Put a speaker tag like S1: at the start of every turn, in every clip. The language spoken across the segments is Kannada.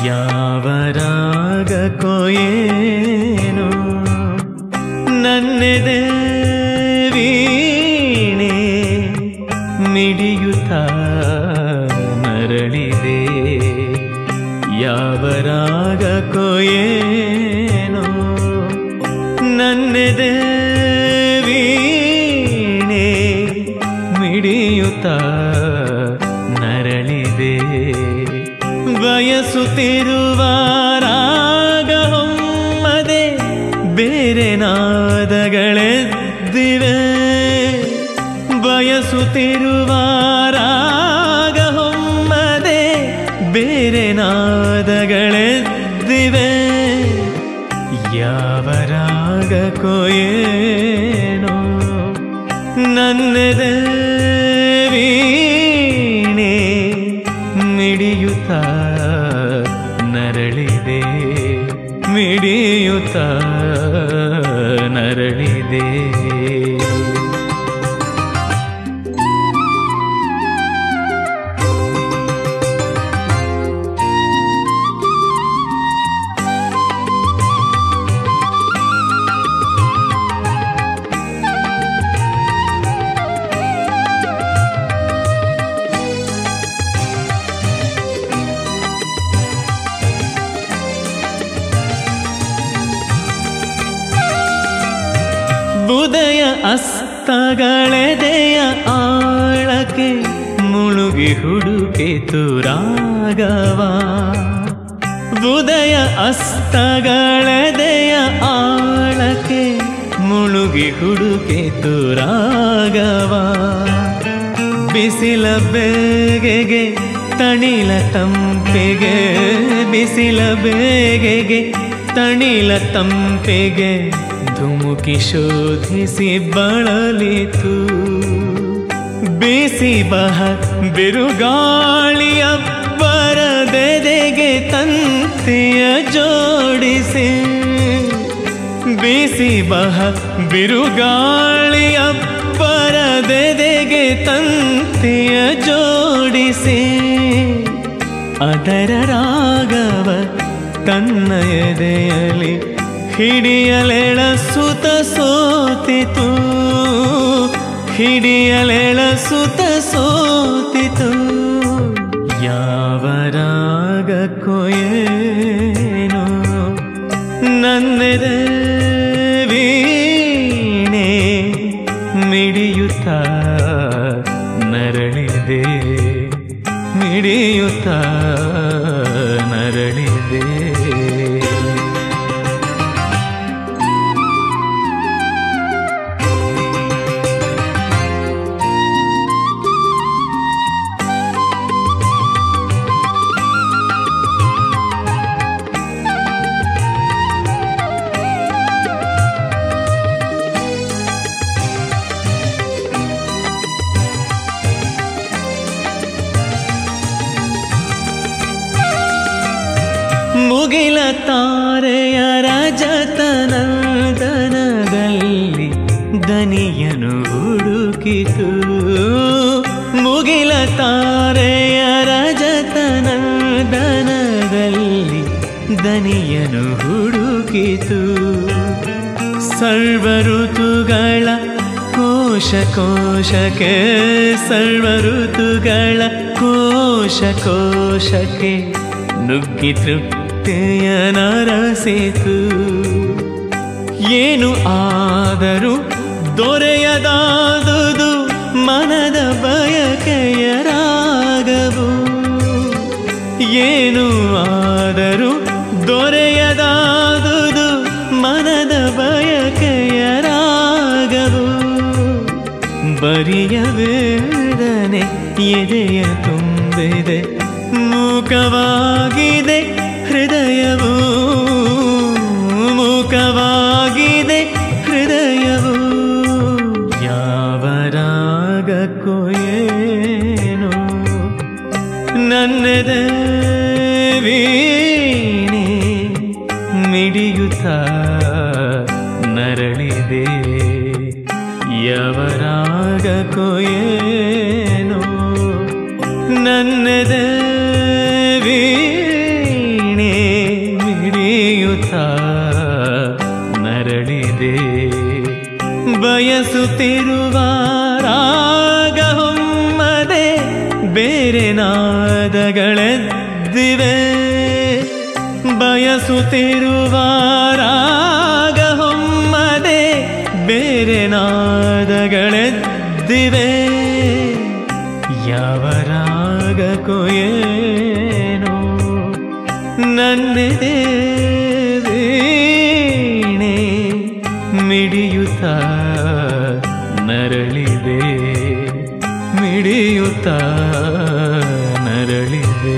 S1: ಯಾವ ರಾಗಕ್ಕೋ ಏನೋ ನನ್ನೆದೆ ವೀಣೆ ಮಿಡಿಯುತ್ತ ನರಳಿದೆ ಯಾವ ರಾಗಕ್ಕೋ ಏನೋ ನನ್ನೆದೆ ವೀಣೆ ಮಿಡಿಯುತ್ತ ನರಳಿದೆ ಬಯಸುತ್ತಿರುವ ರಾಗ ಹೊಮ್ಮದೆ ಬೇರೆ ನಾದಗಳೆದ್ದಿವೆ ಬಯಸುತ್ತಿರುವ ರಾಗ ಹೊಮ್ಮದೆ ಬೇರೆ ನಾದಗಳೆದ್ದಿವೆ ಯಾವ ರಾಗಕ್ಕೋ ಏನೋ ನನ್ನೆದೆ ವೀಣೆ ಮಿಡಿಯುತ್ತ ನರಳಿದೆ ಮಿಡಿಯುತ್ತ ನರಳಿದೆ ಉದಯ ಅಸ್ತಗಳೆದೆಯ ಆಳಕ್ಕೆ ಮುಳುಗಿ ಹುಡುಕಿತು ರಾಗವ ಉದಯ ಅಸ್ತಗಳೆದೆಯ ಆಳಕ್ಕೆ ಮುಳುಗಿ ಹುಡುಕಿತು ರಾಗವ ಬಿಸಿಲ ಬೇಗೆಗೆ ತಣಿಲ ತಂಪೆಗೆ ಬಿಸಿಲ ಬೇಗೆಗೆ ತಣಿಲ ತಂಪೆಗೆ ಧುಮುಕಿ ಶೋಧಿಸಿ ಬಳಲಿತು ಬಿಸಿ ಬಹ ಬಿರುಗಾಳಿಯ ಬರದೆದೆಗೆ ತಂತಿಯ ಜೋಡಿಸಿ ಬಿಸಿ ಬಹ ಬಿರುಗಾಳಿಯ ಬರದೆದೆಗೆ ತಂತಿಯ ಜೋಡಿಸಿ ಅದರ ರಾಗವ ತನ್ನ ಎದೆಯಲಿ ಹಿಡಿಯಲೆಳ ಸುತ ಸೋತಿತು ಹಿಡಿಯಲೆಳ ಸುತ ಸೋತಿತು ಯಾವ ರಾಗಕ್ಕೋ ಏನೋ ನನ್ನೆದೆ ವೀಣೆ ಮಿಡಿಯುತ್ತ ನರಳಿದೆ ಮಿಡಿಯುತ್ತ ನರಳಿದೆ ಮುಗಿಲ ತಾರೆಯ ರಜತನಂದನದಲ್ಲಿ ದನಿಯನು ಹುಡುಕಿತು ಮುಗಿಲ ತಾರೆಯ ರಜತನಂದನದಲ್ಲಿ ದನಿಯನು ಹುಡುಕಿತು ಸರ್ವ ಋತುಗಳ ಕೋಶ ಕೋಶಕ್ಕೆ ಸರ್ವ ಋತುಗಳ ಕೋಶ ಕೋಶಕ್ಕೆ ನುಗ್ಗಿ ತೃಪ್ತಿಯ ನರಸಿತು ಏನು ಆದರೂ ದೊರೆಯದಾದುದು ಮನದ ಬಯಕೆಯ ರಾಗವು ಏನು ಆದರೂ ದೊರೆಯದಾದುದು ಮನದ ಬಯಕೆಯ ರಾಗವು ಬರಿಯ ವೇದನೆ ಎದೆಯ ತುಂಬಿದೆ ಮೂಕವಾಗಿದೆ ಹೃದಯವು ಮೂಕವಾಗಿದೆ ಹೃದಯವು ಯಾವ ರಾಗಕ್ಕೋ ಏನೋ ನನ್ನೆದೆ ವೀಣೆ ಮಿಡಿಯುತ್ತ ನರಳಿದೆ ಯವರಾಗಕ್ಕೋ ಏನೋ ನನ್ನೆದೆ ವೀಣೆ ನರಳಿದೆ ಬಯಸುತ್ತಿರುವ ರಾಗ ಹೊಮ್ಮದೆ ಬೇರೆ ನಾದಗಳೆದ್ದಿವೆ ಬಯಸುತ್ತಿರುವ ರಾಗ ಹೊಮ್ಮದೆ ಬೇರೆ ನಾದಗಳೆದ್ದಿವೆ ಯಾವ ರಾಗಕ್ಕೂ ಏನೋ ನನ್ನೆದೆ ವೀಣೆ ಮಿಡಿಯುತ್ತ ನರಳಿದೆ ಮಿಡಿಯುತ್ತ ನರಳಿದೆ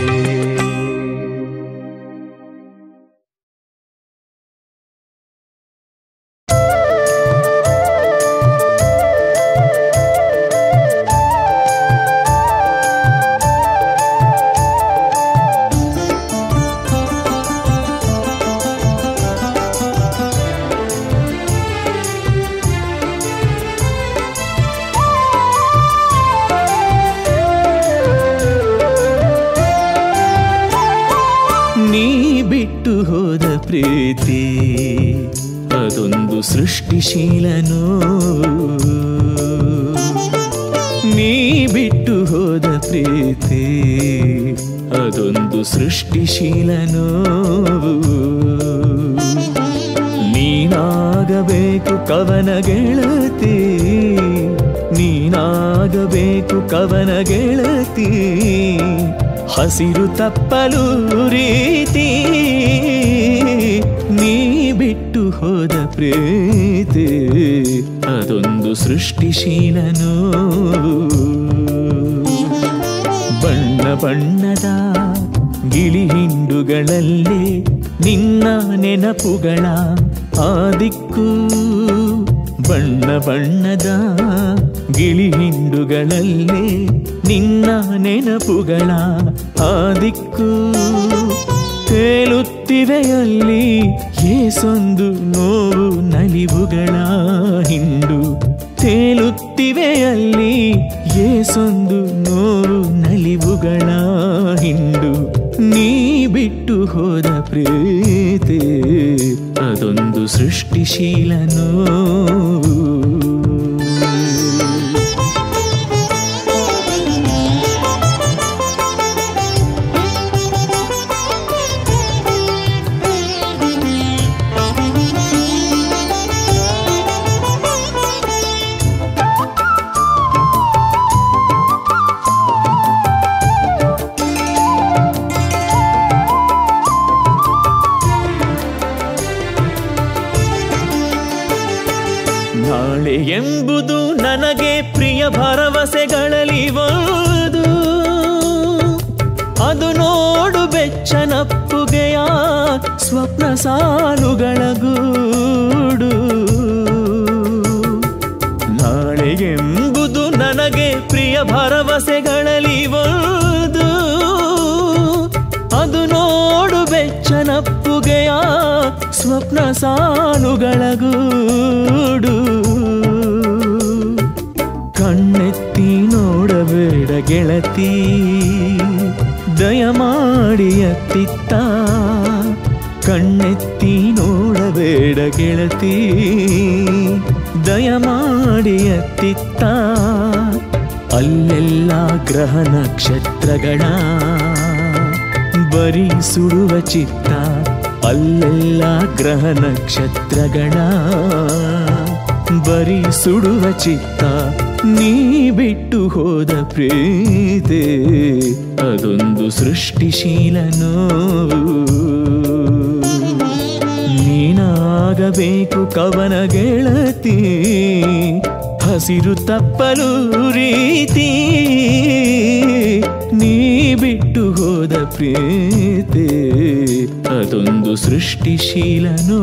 S1: ನೀ ಬಿಟ್ಟು ಹೋದ ಪ್ರೀತಿ ಅದೊಂದು ಸೃಷ್ಟಿಶೀಲನು ನೀ ಬಿಟ್ಟು ಹೋದ ಪ್ರೀತಿ ಅದೊಂದು ಸೃಷ್ಟಿಶೀಲನು ನೀನಾಗಬೇಕು ಕವನ ಗೆಳತಿ ನೀನಾಗಬೇಕು ಕವನ ಗೆಳತಿ ಹಸಿರು ತಪ್ಪಲು ರೀತಿ ನೀ ಬಿಟ್ಟು ಹೋದ ಪ್ರೀತಿ ಅದೊಂದು ಸೃಷ್ಟಿಶೀಲನು ಬಣ್ಣ ಬಣ್ಣದ ಗಿಳಿ ಹಿಂಡುಗಳಲ್ಲಿ ನಿನ್ನ ನೆನಪುಗಳ ಆ ದಿಕ್ಕು ಬಣ್ಣ ಬಣ್ಣದ ಗಿಳಿ ಹಿಂಡುಗಳಲ್ಲಿ ನಿನ್ನ ನೆನಪುಗಳ ಆ ದಿಕ್ಕು ತೇಲುತ್ತಿವೆಯಲ್ಲಿ ಏಸೊಂದು ನೋವು ನಲಿವುಗಳ ಹಿಂಡು ತೇಲುತ್ತಿವೆಯಲ್ಲಿ ಏಸೊಂದು ನೋವು ನಲಿವುಗಳ ಹಿಂಡು ನೀ ಬಿಟ್ಟು ಹೋದ ಪ್ರೀತಿ ಅದೊಂದು ಸೃಷ್ಟಿಶೀಲನೋ ನಾಳೆ ಎಂಬುದು ನನಗೆ ಪ್ರಿಯ ಭರವಸೆಗಳಲ್ಲಿ ಒಂದು ಅದು ನೋಡು ಬೆಚ್ಚನಪ್ಪುಗೆಯ ಸ್ವಪ್ನ ಸಾಲುಗಳ ಗೂಡು ನಾಳೆ ಎಂಬುದು ನನಗೆ ಪ್ರಿಯ ಭರವಸೆಗಳಲ್ಲಿ ಒಂದು ಅದು ನೋಡು ಬೆಚ್ಚನಪ್ಪುಗೆಯ ಸ್ವಪ್ನ ಸಾಲುಗಳ ಗೂಡು ಕಣ್ಣೆತ್ತಿ ನೋಡಬೇಡ ಗೆಳತಿ ದಯಮಾಡಿ ಅತ್ತಿತ್ತ ಕಣ್ಣೆತ್ತಿ ನೋಡಬೇಡ ಗೆಳತಿ ದಯಮಾಡಿ ಅತ್ತಿತ್ತ ಅಲ್ಲೆಲ್ಲ ಗ್ರಹ ನಕ್ಷತ್ರಗಳ ಬರೀ ಸುಡುವ ಚಿತ್ತ ಅಲ್ಲೆಲ್ಲ ಗ್ರಹ ನಕ್ಷತ್ರಗಳ ಬರೀ ಸುಡುವ ಚಿತ್ತ ನೀ ಬಿಟ್ಟು ಹೋದ ಪ್ರೀತೆ ಅದೊಂದು ಸೃಷ್ಟಿಶೀಲನೋ ನೀನಾಗಬೇಕು ಕವನ ಗೆಳತಿ ಹಸಿರು ತಪ್ಪಲು ರೀತಿ ನೀ ಬಿಟ್ಟು ಹೋದ ಪ್ರೀತೆ ಅದೊಂದು ಸೃಷ್ಟಿಶೀಲನೋ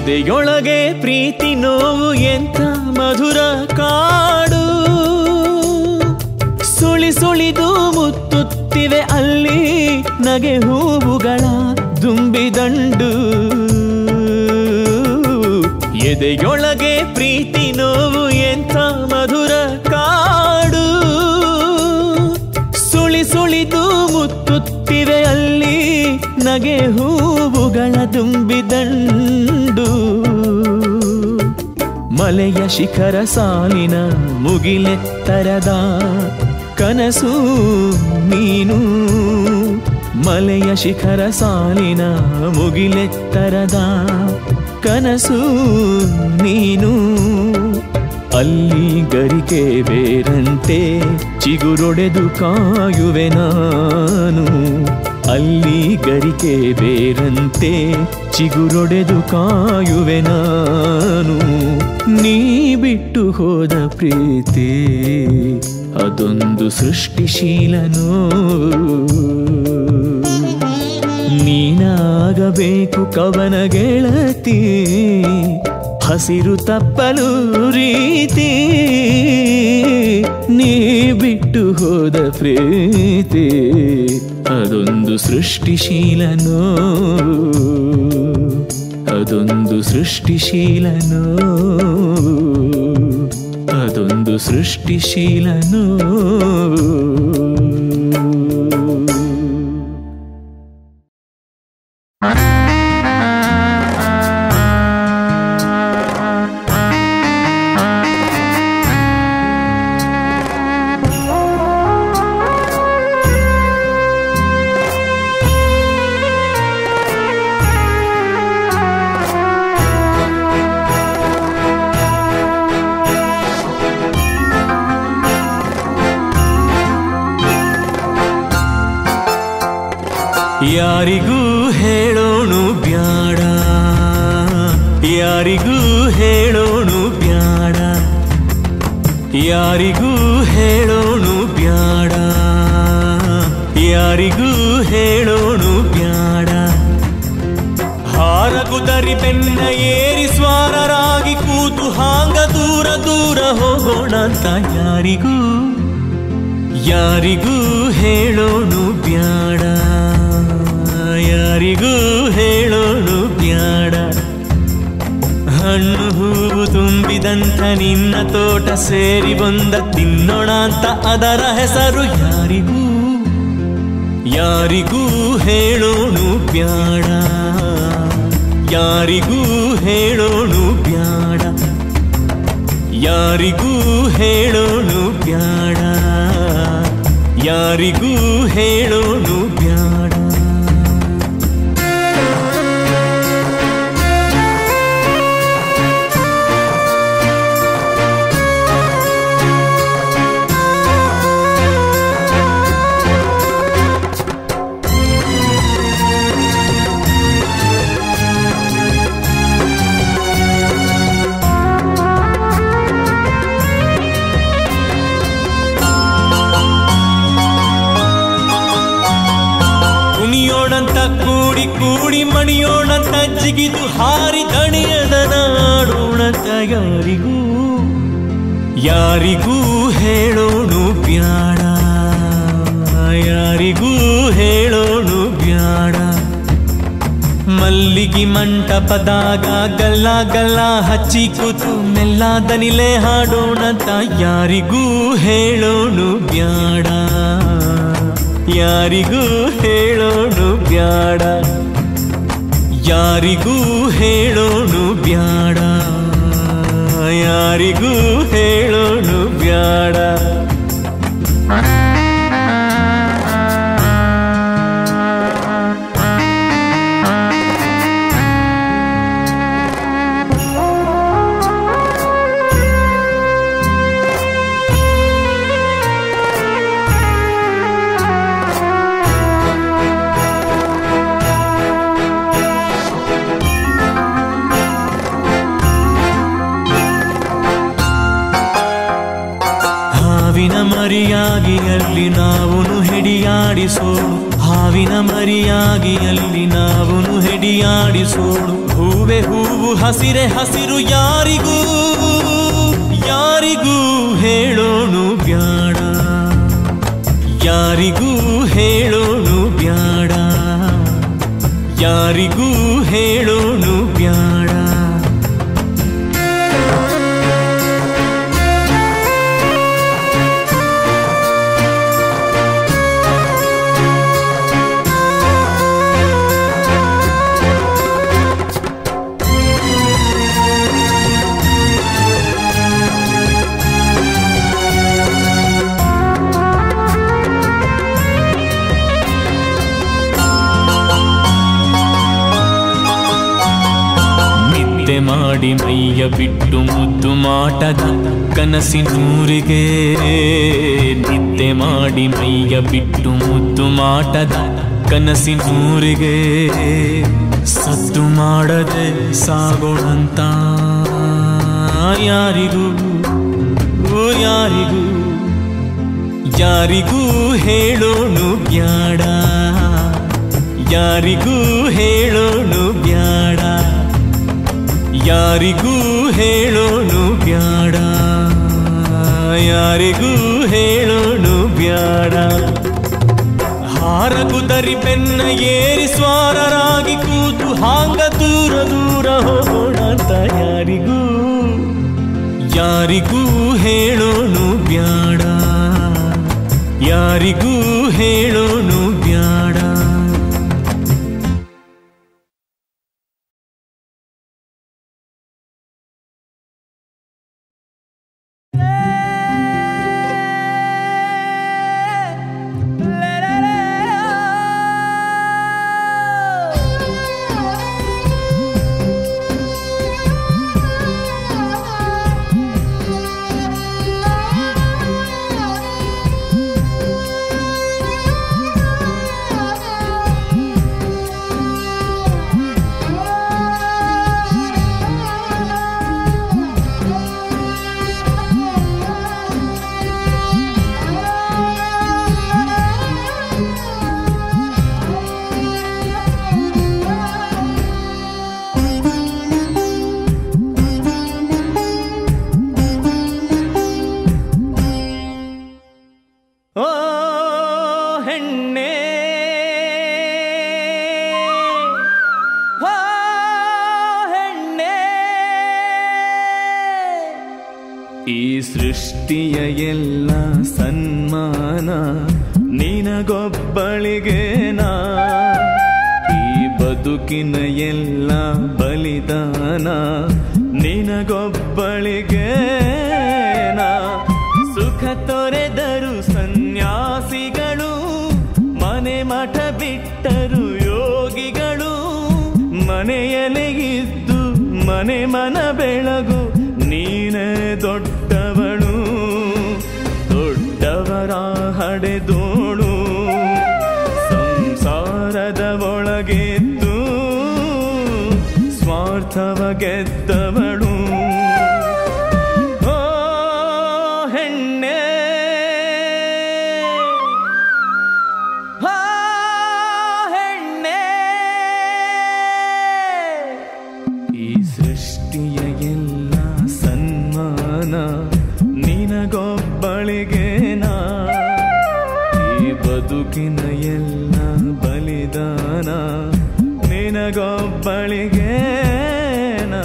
S1: ಎದೆಯೊಳಗೆ ಪ್ರೀತಿ ನೋವು ಎಂಥ ಮಧುರ ಕಾಡು ಸುಳಿ ಸುಳಿದು ಮುತ್ತುತ್ತಿವೆ ಅಲ್ಲಿ ನಗೆ ಹೂವುಗಳ ದುಂಬಿದಂಡು ಎದೆಯೊಳಗೆ ಪ್ರೀತಿ ನೋವು ಎಂಥ ಮಧುರ ಕಾಡು ಸುಳಿ ಸುಳಿದು ಮುತ್ತುತ್ತಿವೆ ಅಲ್ಲಿ ನಗೆ ಹೂವುಗಳ ದುಂಬಿದಂಡು ಮಲೆಯ ಶಿಖರ ಸಾಲಿನ ಮುಗಿಲೆತ್ತರದ ಕನಸು ನೀನು ಮಲೆಯ ಶಿಖರ ಸಾಲಿನ ಮುಗಿಲೆತ್ತರದ ಕನಸು ನೀನು ಅಲ್ಲಿ ಗರಿಕೆ ಬೇರಂತೆ ಚಿಗುರೊಡೆದು ಕಾಯುವೆ ನಾನು ಅಲ್ಲಿ ಗರಿಕೆ ಬೇರಂತೆ ಚಿಗುರೊಡೆದು ಕಾಯುವೆ ನಾನು ನೀ ಬಿಟ್ಟು ಹೋದ ಪ್ರೀತಿ ಅದೊಂದು ಸೃಷ್ಟಿಶೀಲನೋ ನೀನಾಗಬೇಕು ಕವನ ಗೆಳತಿ ಹಸಿರು ತಪ್ಪಲು ರೀತಿ ನೀ ಬಿಟ್ಟು ಹೋದ ಪ್ರೀತಿ ಅದೊಂದು ಸೃಷ್ಟಿಶೀಲನೋ ಅದೊಂದು ಸೃಷ್ಟಿಶೀಲನೋ ಅದೊಂದು ಸೃಷ್ಟಿಶೀಲನೋ ಯಾರಿಗೂ ಹೇಳೋಣು ಬ್ಯಾಡ ಯಾರಿಗೂ ಹೇಳೋಣು ಬ್ಯಾಡ ಯಾರಿಗೂ ಹೇಳೋಣು ಬ್ಯಾಡ ಯಾರಿಗೂ ಹೇಳೋಣು ಬ್ಯಾಡ ಹಾರಗುದರಿ ಬೆನ್ನ ಏರಿ ಸ್ವಾರರಾಗಿ ಕೂತು ಹಾಂಗ ದೂರ ದೂರ ಹೋಗೋಣ ಅಂತ ಯಾರಿಗೂ ಯಾರಿಗೂ ಹೇಳೋಣು ಬ್ಯಾಡ ಯಾರಿಗೂ ಹೇಳೋಣು ಬ್ಯಾಡ ಹಣ್ಣು ಹೂವು ತುಂಬಿದಂಥ ನಿನ್ನ ತೋಟ ಸೇರಿ ಬಂದ ತಿನ್ನೋಣ ಅಂತ ಅದರ ಹೆಸರು ಯಾರಿಗೂ ಯಾರಿಗೂ ಹೇಳೋಣು ಬ್ಯಾಡ ಯಾರಿಗೂ ಹೇಳೋಣು ಬ್ಯಾಡ ಯಾರಿಗೂ ಹೇಳೋಣು ಬ್ಯಾಡ ಯಾರಿಗೂ ಹೇಳೋಣು ಬ್ಯಾಡ ಕುಣಿಯೋಣಂತ ಕೂಡಿ ಕೂಡಿ ಮಣಿಯೋಣಂತ ಜಿಗಿದು ಹಾರಿ ದಣಿಯದ ನಾಡೋಣಂತ ಯಾರಿಗೂ ಯಾರಿಗೂ ಹೇಳೋಣು ಬ್ಯಾಡ ಯಾರಿಗೂ ಹೇಳೋಣು ಬ್ಯಾಡ ಮಲ್ಲಿಗೆ ಮಂಟಪದಾಗ ಗಲ್ಲ ಗಲ್ಲ ಹಚ್ಚಿ ಕೂತು ಮೆಲ್ಲ ದನಿಲೆ ಹಾಡೋಣಂತ ಯಾರಿಗೂ ಹೇಳೋಣು ಬ್ಯಾಡ ಯಾರಿಗೂ ಹೇಳೋಣು ಬ್ಯಾಡ ಯಾರಿಗೂ ಹೇಳೋಣು ಬ್ಯಾಡ ಯಾರಿಗೂ ಹೇಳೋಣು ಬ್ಯಾಡ ಹಾವಿನ ಮರಿಯಾಗಿ ಅಲ್ಲಿ ನಾವುನು ಹೆಡಿಯಾಡಿಸೋಳು ಹಾವಿನ ಮರಿಯಾಗಿ ಅಲ್ಲಿ ನಾವುನು ಹೆಡಿಯಾಡಿಸೋಳು ಭೂ ಹೂವೆ ಹೂವು ಹಸಿರೆ ಹಸಿರು ಯಾರಿಗೂ ಯಾರಿಗೂ ಹೇಳೋಣು ಬ್ಯಾಡ ಯಾರಿಗೂ ಹೇಳೋಣು ಬ್ಯಾಡ ಯಾರಿಗೂ ಹೇಳೋಣು ಬ್ಯಾಡ ನಿದ್ದೆ ಮಾಡಿ ಮೈಯ ಬಿಟ್ಟು ಮುದ್ದು ಮಾಟದ ಕನಸಿನೂರಿಗೆ ನಿದ್ದೆ ಮಾಡಿ ಮೈಯ ಬಿಟ್ಟು ಮುದ್ದು ಮಾಟದ ಕನಸಿನೂರಿಗೆ ಸದ್ದು ಮಾಡದೆ ಸಾಗೋಣಂತ ಯಾರಿಗೂ ಯಾರಿಗೂ ಯಾರಿಗೂ ಹೇಳೋಣು ಬ್ಯಾಡ ಯಾರಿಗೂ ಹೇಳೋಣು ಬ್ಯಾಡ ಯಾರಿಗೂ ಹೇಳೋಣು ಬ್ಯಾಡ ಯಾರಿಗೂ ಹೇಳೋಣು ಬ್ಯಾಡ ಹಾರ ಕುದರಿ ಬೆನ್ನ ಏರಿ ಸ್ವಾರರಾಗಿ ಕೂತು ಹಾಂಗ ದೂರ ದೂರ ಹೋಗೋಣ ಅಂತ ಯಾರಿಗೂ ಯಾರಿಗೂ ಹೇಳೋಣು ಬ್ಯಾಡ ಯಾರಿಗೂ ಹೇಳೋಣು ಬ್ಯಾಡ ಓ ಹೆಣ್ಣೆ ಓ ಹೆಣ್ಣೆ ಈ ಸೃಷ್ಟಿಯ ಎಲ್ಲ ಸನ್ಮಾನ ನಿನಗೊಬ್ಬಳಿಗೇನಾ ಈ ಬದುಕಿನ ಎಲ್ಲ ಬಲಿದಾನ ನಿನಗೊಬ್ಬಳಿಗೇನಾ ಸುಖ ತೊರೆದರು ಸನ್ಯಾಸಿಗಳು ಮನೆ ಮಠ ಬಿಟ್ಟರು ಯೋಗಿಗಳು ಮನೆಯಲ್ಲೇ ಇದ್ದು ಮನೆ ಮನ ಬೆಳಗು ನೀನೇ ದೊಡ್ಡವಳು ದೊಡ್ಡವರ ಹಡೆದೋಳು ಸಂಸಾರದ ಒಳಗೆದ್ದು ಸ್ವಾರ್ಥವ ಗೆದ್ದವಳು ಓ ಹೆಣ್ಣೆ ಆ ಹೆಣ್ಣೆ ಈ ಸೃಷ್ಟಿಯ ಎಲ್ಲ ಸನ್ಮಾನ ನಿನಗೊಬ್ಬಳಿಗೇನಾ ಈ ಬದುಕಿನ ಎಲ್ಲ ಬಲಿದಾನ ನಿನಗೊಬ್ಬಳಿಗೇನಾ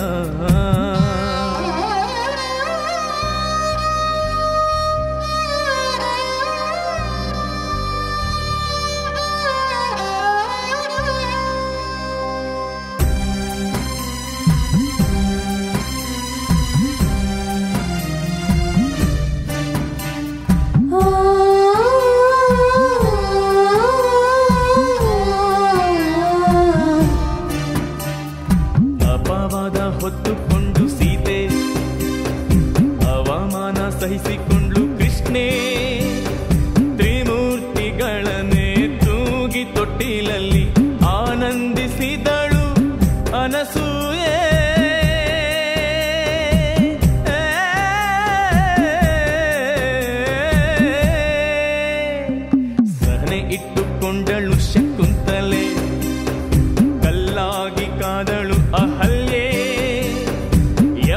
S2: ಆ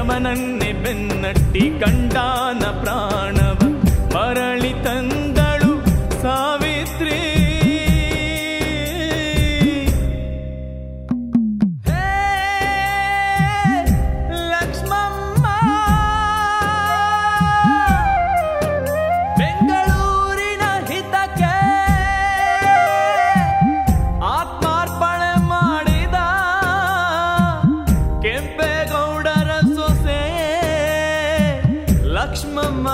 S1: ಯಮನನ್ನೇ ಬೆನ್ನಟ್ಟಿ ಕಂಡಾನ ಪ್ರಾಣವ ಮರಳಿ ತಂದಳು ಸಾವಿತ್ರಿ ಹೇ ಲಕ್ಷ್ಮಮ್ಮ ಬೆಂಗಳೂರಿನ ಹಿತಕ್ಕೆ ಆತ್ಮಾರ್ಪಣೆ ಮಾಡಿದ ಕೆಂಪೇಗೌಡರ ಸೊಸೆ ಲಕ್ಷ್ಮಮ್ಮ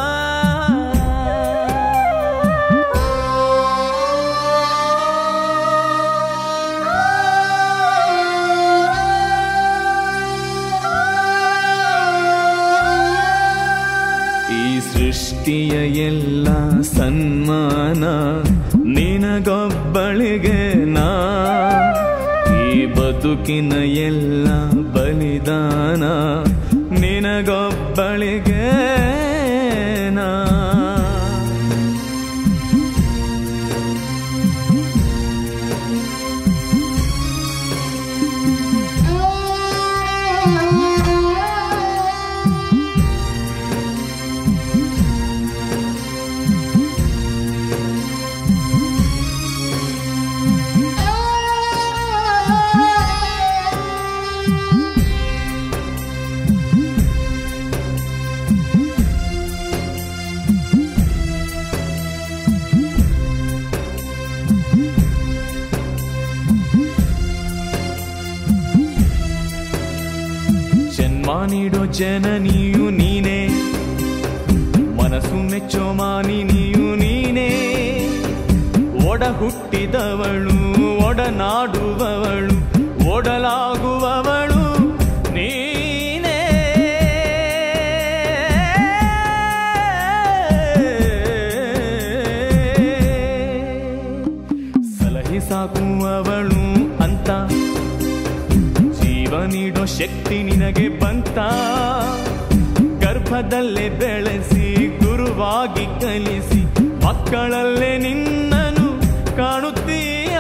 S1: ಈ ಸೃಷ್ಟಿಯ ಎಲ್ಲ ಸನ್ಮಾನ ನಿನಗೊಬ್ಬಳಿಗೆ ನಾ ಈ ಬದುಕಿನ ಎಲ್ಲ ಬಲಿದಾನ ನಿನಗೊಬ್ಬಳಿಗೆ ನಾ ಜನ್ಮ ನೀಡೋ ಜನನಿಯು ನೀನೇ ಮನಸ್ಸು ಮೆಚ್ಚೋ ಮಾನಿ ನೀಯು ನೀನೇ ಒಡ ಹುಟ್ಟಿದವಳು ಒಡನಾಡುವವಳು ಒಡಲಾಗುವವಳು ನೀನೇ ಸಲಹೆ ಸಾಕುವವಳು ಅಂತ ಜೀವ ನೀಡೋ ಶಕ್ತಿ ನಿನಗೆ ಬಂತ ಗರ್ಭದಲ್ಲೇ ಬೆಳೆಸಿ ಗುರುವಾಗಿ ಕಲಿಸಿ ಮಕ್ಕಳಲ್ಲೇ ನಿನ್ನನು ಕಾಣುತ್ತೀಯ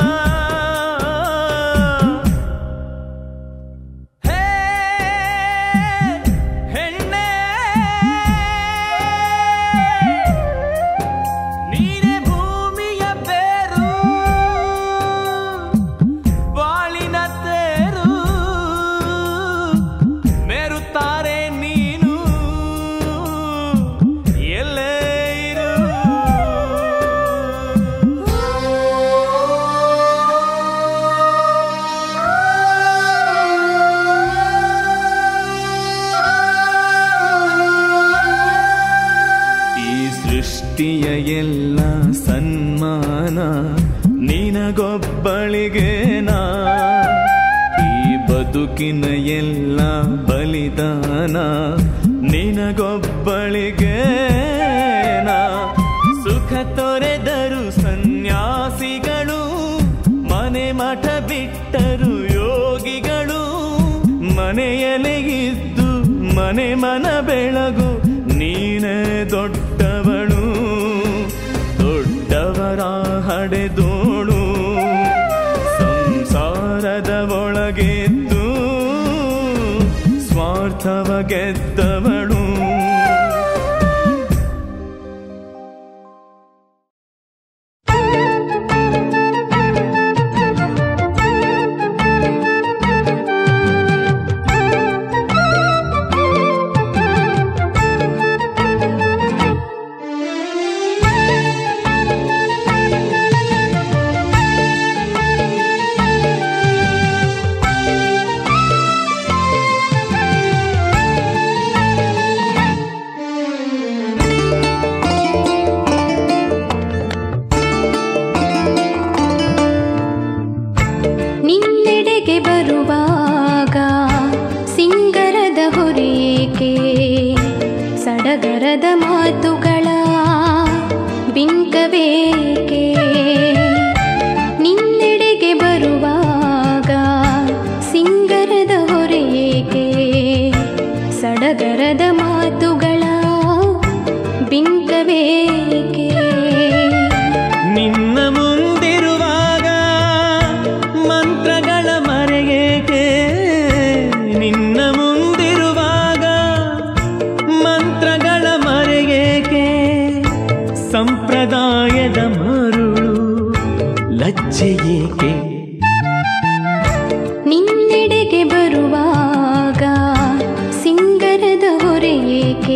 S1: ಹೇ ಹೆಣ್ಣೆ ನೀನೇ ಭೂಮಿಯ ಬೇರು ಬಾಳಿನ ತೇರು ಮೇರುತ್ತಾರೆ ನೀನು ಎಲ್ಲೇ ಇರು ಈ ಸೃಷ್ಟಿಯ ಎಲ್ಲ ಸನ್ಮಾನ ನಿನಗೊಬ್ಬಳಿಗೆ ನಾ ಈ ಬದುಕಿನ ಎಲ್ಲ ಬಲಿದಾನ ನಿನಗೊಬ್ಬಳಿಗೆ ನಾ ಸುಖ ತೊರೆದರು ಸನ್ಯಾಸಿಗಳು ಮನೆ ಮಠ ಬಿಟ್ಟರು ಯೋಗಿಗಳು ಮನೆಯಲ್ಲೇ ಇದ್ದು ಮನೆ ಮನ ಬೆಳಗು ನೀನೇ ದೊಡ್ಡವಳು ದೊಡ್ಡವರ ಹಡೆದೋಳು ಸಂಸಾರದ ಒಳಗೆದ್ದು ಸ್ವಾರ್ಥವ ಗೆದ್ದವಳು
S2: ನಿನ್ನೆಡೆಗೆ ಬರುವಾಗ ಸಿಂಗರದ ಹುರಿಯೇಕೆ ಸಡಗರದ ಮಾತುಗಳ ಬಿಂಕವೇಕೆ ನಿನ್ನೆಡೆಗೆ ಬರುವಾಗ ಸಿಂಗರದ ಹೊರೆಯೇಕೆ ಸಡಗರದ ಮಾತುಗಳ ಬಿಂಕವೇಕೆ
S1: ನಿನ್ನ ಮುಂದಿರುವಾಗ ಮಂತ್ರಗಳ ಮರೆಯೇಕೆ ನಿನ್ನ ಮುಂದಿರುವಾಗ ಲಜ್ಜೆ ಏಕೆ
S2: ನಿನ್ನೆಡೆಗೆ ಬರುವಾಗ ಸಿಂಗರದ ಹೊರೆ ಏಕೆ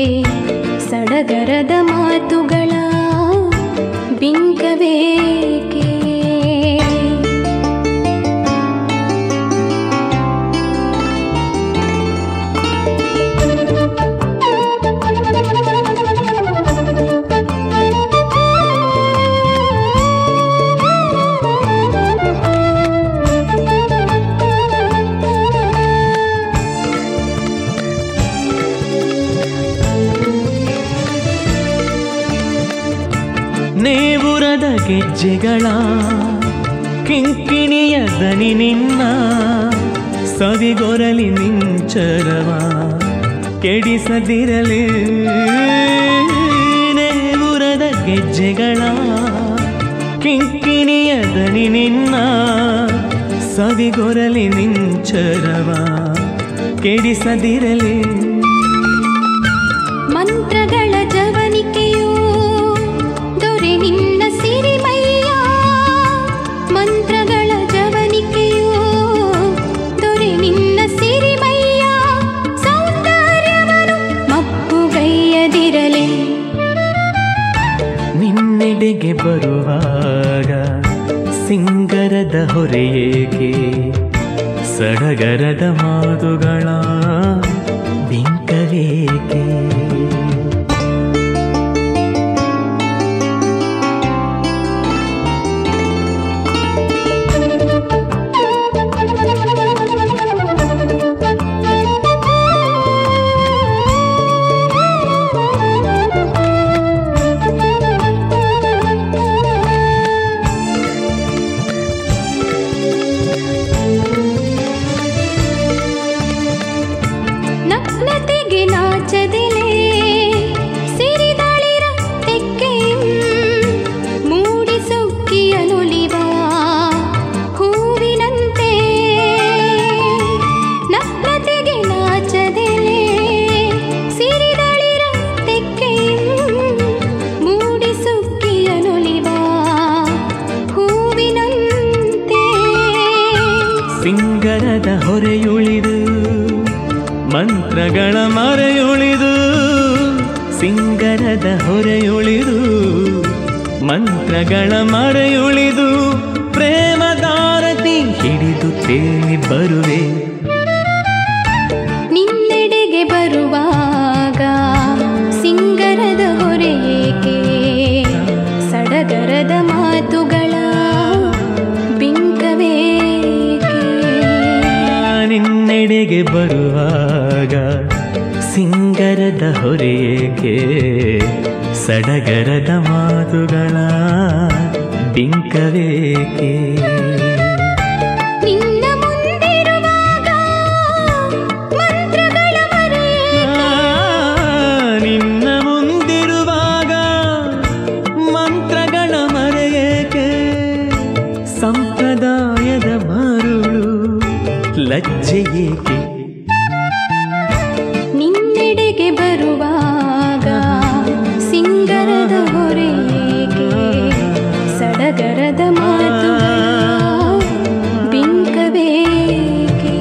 S2: ಸಡಗರದ ಮಾತುಗಳ ಬಿಂಕವೇಕೆ
S1: ನೇವುರದ ಗೆಜ್ಜೆಗಳ ಕಿಂಕಿಣಿಯ ದನಿ ನಿನ್ನ ಸವಿಗೊರಲಿ ನಿಂಚರವ ಕೆಡಿಸದಿರಲಿ ನೇವುರದ ಗೆಜ್ಜೆಗಳ ಕಿಂಕಿಣಿಯ ದನಿ ನಿನ್ನ ಸವಿಗೊರಲಿ ನಿಂಚರವ ಕೆಡಿಸದಿರಲಿ
S2: ಮಂತ್ರಗಳ ಜವನಿಕೆಯೋ ದೊರೆ ನಿನ್ನ ಸಿರಿಮಯ್ಯ ಮಂತ್ರಗಳ ಜವನಿಕೆಯೋ ದೊರೆ ನಿನ್ನ ಸಿರಿಮಯ್ಯ ಸೌಂದರ್ಯವನ್ನು ಮಪ್ಪುಗೈಯದಿರಲಿ
S1: ನಿನ್ನೆಡೆಗೆ ಬರುವಾಗ ಸಿಂಗರದ ಹೊರೆಯೇಕೆ ಸಡಗರದ ಮಾತುಗಳ ಬಿಂಕವೇಕೆ
S2: ನಗ್ನತೆಗೆ ನಾಚದಿಲೆ ಸಿರಿದಳಿರ ತೆಕ್ಕೆಯಂ ಮೂಡಿಸುಕ್ಕಿಯನುಲಿವ ಹೂವಿನಂತೆ ನಗ್ನತೆಗೆ ನಾಚದಿಲೆ ಸಿರಿದಳಿರ ತೆಕ್ಕೆಯಂ ಮೂಡಿಸುಕ್ಕಿಯನುಲಿವ ಹೂವಿನಂತೆ
S1: ಸಿಂಗರದ ಹೊರೆಯುಳಿದು ಮಂತ್ರಗಳ ಮರೆಯುಳಿದು ಸಿಂಗರದ ಹೊರೆಯುಳಿದು ಮಂತ್ರಗಳ ಮರೆಯುಳಿದು ಪ್ರೇಮದಾರತಿ ಹಿಡಿದು ತೇಲಿ ಬರುವೆ
S2: ನಿನ್ನೆಡೆಗೆ ಬರುವಾಗ ಸಿಂಗರದ ಹೊರೆ ಏಕೆ ಸಡಗರದ ಮಾತುಗಳ ಬಿಂಕವೇಕೆ
S1: ನಿನ್ನೆಡೆಗೆ ಬರುವಾಗ ಸಿಂಗರದ ಹೊರೆಯೇಕೆ ಸಡಗರದ ಮಾತುಗಳ ಬಿಂಕವೇಕೆ
S2: ನಿನ್ನ ಮುಂದಿರುವಾಗ ಮಂತ್ರಗಳ ಮರೆ
S1: ನಿನ್ನ ಮುಂದಿರುವಾಗ ಮಂತ್ರಗಳ ಮರೆಯೇಕೆ ಸಂಪ್ರದಾಯದ ಮರುಳು ಲಜ್ಜೆ ಏಕೆ
S2: ನಿನ್ನೆಡೆಗೆ ಬರುವಾಗ ಸಿಂಗರದ ಹೊರೆ ಏಕೆ ಸಡಗರದ ಮಾತುಗಳ ಬಿಂಕಬೇಕೆ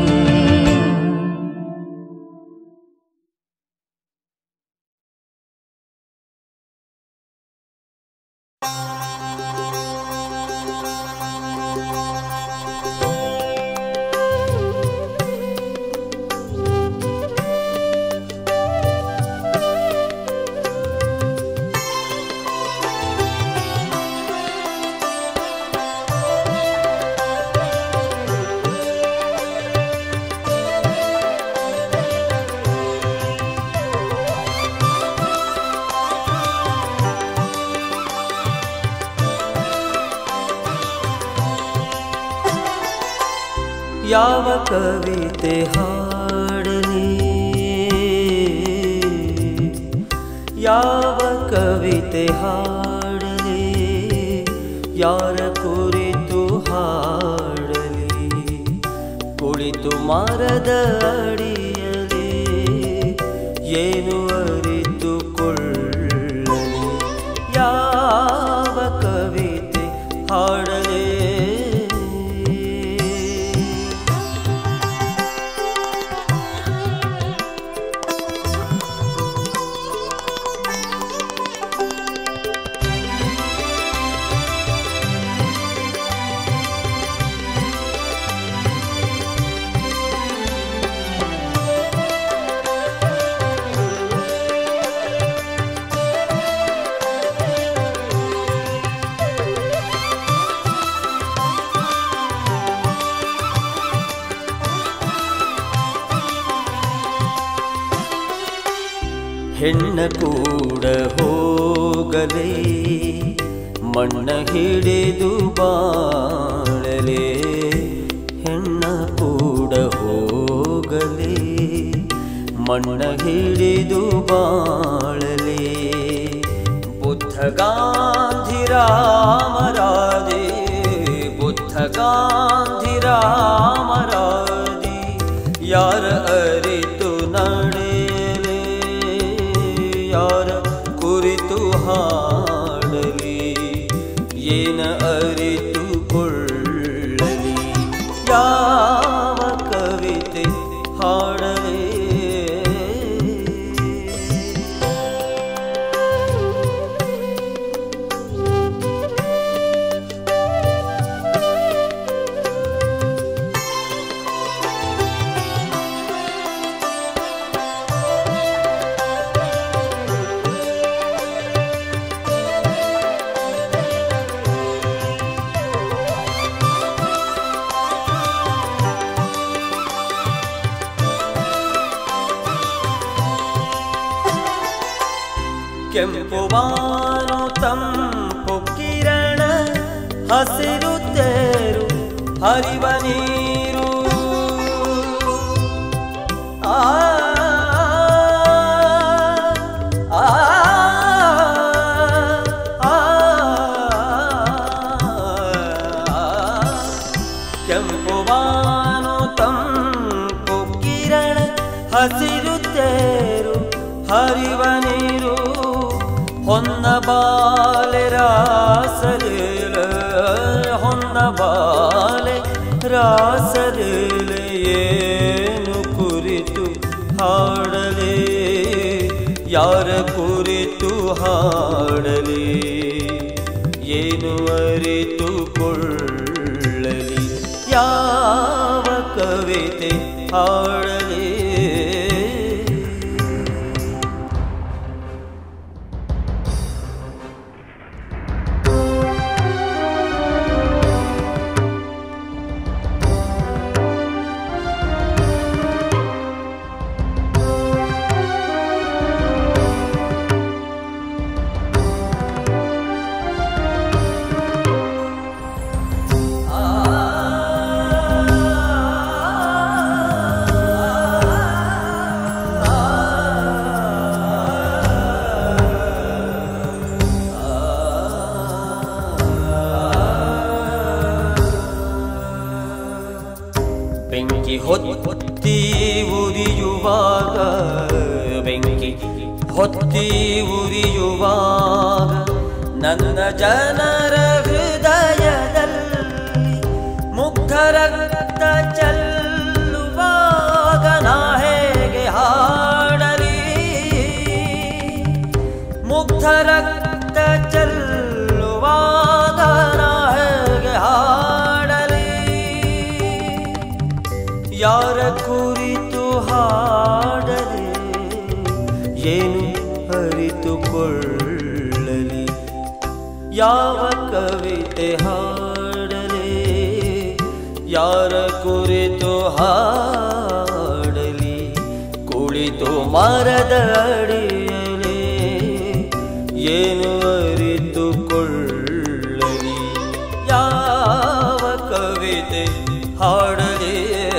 S3: ಯಾವ ಕವಿತೆ ಹಾಡಲಿ ಯಾವ ಕವಿತೆ ಹಾಡಲಿ ಯಾರ ಕುರಿತು ಹಾಡಲಿ ಕುಳಿತು ಮರದ ಅಡಿಯಲಿ ಏನು ಅರಿತುಕೊಳ್ಳಲಿ ಯಾವ ಕವಿತೆ ಹಾಡಲಿ ಹೆಣ್ಣ ಕೂಡ ಹೋಗಲೇ ಮಣ್ಣ ಹಿಡಿದು ಬಾಳಲೆ ಹೆಣ್ಣ ಕೂಡ ಹೋಗಲೇ ಮಣ್ಣ ಹಿಡಿದು ಬಾಳಲೆ ಬುದ್ಧ ಗಾಂಧಿ ರಾಮರಾಜೇ ಬುದ್ಧ ಗಾಂಧಿ ರಾಮರಾಜಿ ಯಾರ ಅರಿತು ನಡೆಯಲೇ ಯಾರ ಕುರಿತು ಹಾಡಲಿ ಏನ ಅರಿತು ಕೊಳ್ಳಲಿ ಯಾವ ಕವಿತೆ ಹಾಡಲೇ ಕೆಂಪು ಬಾನು ತಂಪು ಕಿರಣ ಹಸಿರು ತೇರು ಹರಿವ ನೀರು ಆ ಆ, ಆ, ಕೆಂಪು ಬಾನು ತಂಪು ಕಿರಣ ಹಸಿರು ತೇರು ಹರಿವ ನೀರು ಹೊನ್ನ ಬಾಲೆ ರಾಸಲೀಲ ಹೊನ್ನ ಬಾಲೆ ರಾಸಲೀಲ ಏನು ಕುರಿತು ಹಾಡಲೇ ಯಾರ ಕುರಿತು ಹಾಡಲಿ ಏನು ಅರಿತು ಕೊಳ್ಳಲಿ ಯಾವ ಕವಿತೆ ಹಾಡಲಿ ಬೆಂಕಿ ಹೊತ್ತಿ ಉರಿಯುವಾಗ ಬೆಂಕಿ ಹೊತ್ತಿ ಉರಿಯುವಾಗ ನನ್ನ ಜನರ ಹೃದಯದಲ್ಲಿ ಮುಗ್ಧ ರಕ್ತ ಚೆಲ್ಲುವಾಗ ನಾ ಹೇಗೆ ಹಾಡಲಿ ಮುಗ್ಧ ರಕ್ತ ಚೆಲ್ಲುವಾಗ ನಾ ಹೇಗೆ ಹಾಡಲಿ ಯಾರ ಕುರಿತು ಹಾಡಲಿ ಏನು ಅರಿತುಕೊಳ್ಳಲಿ ಯಾವ ಕವಿತೆ ಹಾಡಲಿ ಯಾರ ಕುರಿತು ಹಾಡಲಿ ಕುಳಿತು ಮರದ ಅಡಿಯಲಿ ಏನು ಅರಿತುಕೊಳ್ಳಲಿ ಯಾವ ಕವಿತೆ ಹಾಡಲಿ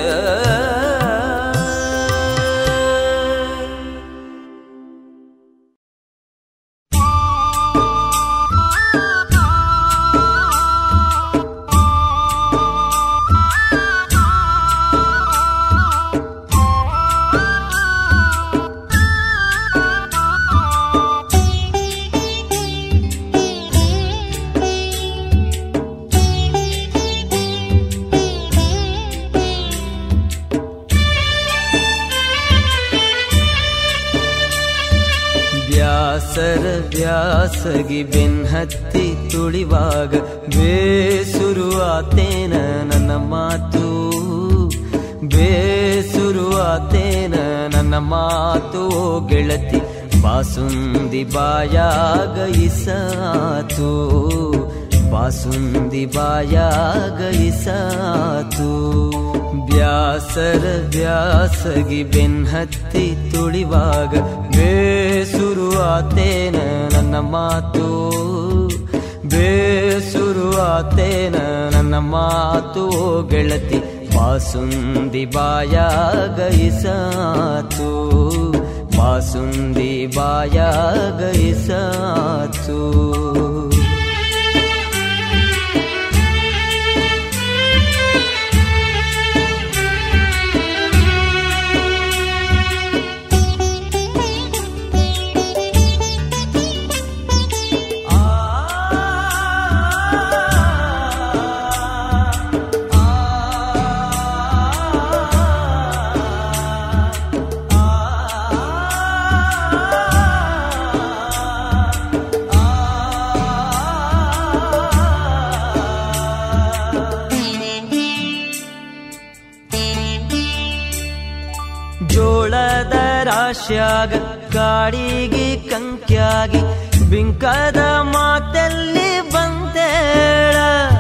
S3: ಬ್ಯಾಸರ ಬ್ಯಾಸಗಿ ಬೆನ್ಹತ್ತಿ ತುಳಿವಾಗ ಬೇಸುರುವಾತೇನ ನನ್ನ ಮಾತು ಬೇಸುರುವಾತೇನ ನನ್ನ ಮಾತು ಓ ಗೆಳತಿ ಬಾಸುಂದಿ ಬಾಯಾಗ ಇಸಾತು ಬಾಸುಂದಿ ಬಾಯಾಗ ಇಸಾತು ಬ್ಯಾಸರ ಬ್ಯಾಸಗಿ ಬೆನ್ಹತ್ತಿ ತುಳಿವಾಗ ಬೇಸು ಬೇಸುರುವಾತೇನ ನನ್ನ ಮಾತು ಬೇಸುರುವಾತೇನ ನನ್ನ ಮಾತು ಓ ಗೆಳತಿ ಬಾಸುಂದಿ ಬಾಯಾಗೈಸಾತು ಬಾಸುಂದಿ ಬಾಯಾಗೈಸಾತು ಜೋಳದ ರಾಶ್ಯಾಗ ಕಾಡಿಗೆ ಕಂಕ್ಯಾಗಿ ಬಿಂಕದ ಮಾತೆಲ್ಲಿ ಬಂತೇಳ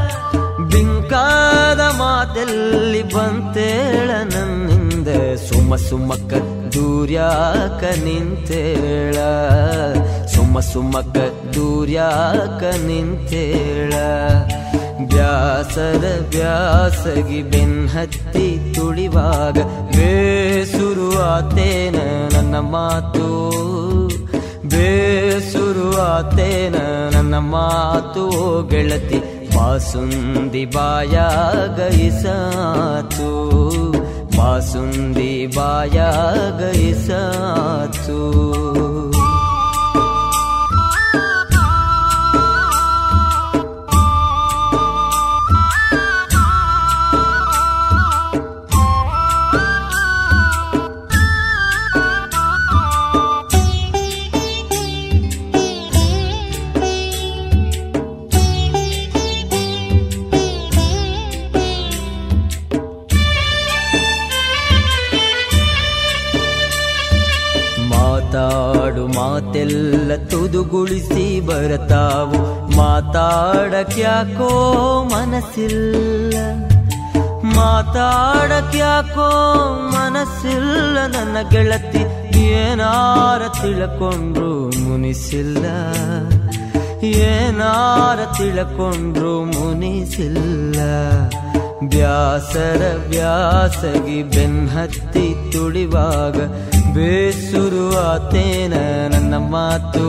S3: ಬಿಂಕಾದ ಮಾತೆಲ್ಲಿ ಬಂತೇಳ ನನ್ನಿಂದ ಸುಮ್ಮ ಸುಮ್ಮಕ್ಕ ದೂರ್ಯಾಕ ನಿಂತೇಳ ಸುಮ್ಮ ಸುಮ್ಮಕ್ಕ ದೂರ್ಯಾಕ ನಿಂತೇಳ ಬ್ಯಾಸದ ಬ್ಯಾಸಗಿ ಬೆನ್ಹತ್ತಿ ತುಳಿವಾಗ ಬೇಸುರುವಾತೇನ ನನ್ನ ಮಾತು ಬೇಸುರುವಾತೇನ ನನ್ನ ಮಾತು ಓ ಗೆಳತಿ ಬಾಸುಂದಿ ಬಾಯಾಗೈಸಾತು ಬಾಸುಂದಿ ಬಾಯಾಗೈಸಾತು ಮಾತಾಡು ಮಾತೆಲ್ಲ ತುದುಗುಳಿಸಿ ಬರತಾವು ಮಾತಾಡಕ್ಯಾಕೋ ಮನಸ್ಸಿಲ್ಲ ಮಾತಾಡಕ್ಯಾಕೋ ಮನಸ್ಸಿಲ್ಲ ನನ್ನ ಗೆಳತಿ ಏನಾರ ತಿಳ್ಕೊಂಡ್ರು ಮುನಿಸಿಲ್ಲ ಏನಾರ ತಿಳ್ಕೊಂಡ್ರು ಮುನಿಸಿಲ್ಲ ಬ್ಯಾಸರ ಬ್ಯಾಸಗಿ ಬೆನ್ಹತ್ತಿ ತುಳಿವಾಗ ಬೇಸುರುವಾತೇನ ನನ್ನ ಮಾತು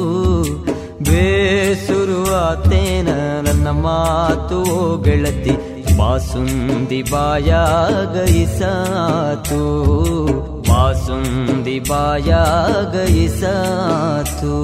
S3: ಬೇಸುರುವಾತೇನ ನನ್ನ ಮಾತು ಓ ಗೆಳತಿ ಬಾಸುಂದಿ ಬಾಯಾಗೈಸಾತು ಬಾಸುಂದಿ ಬಾಯಾಗೈಸಾತು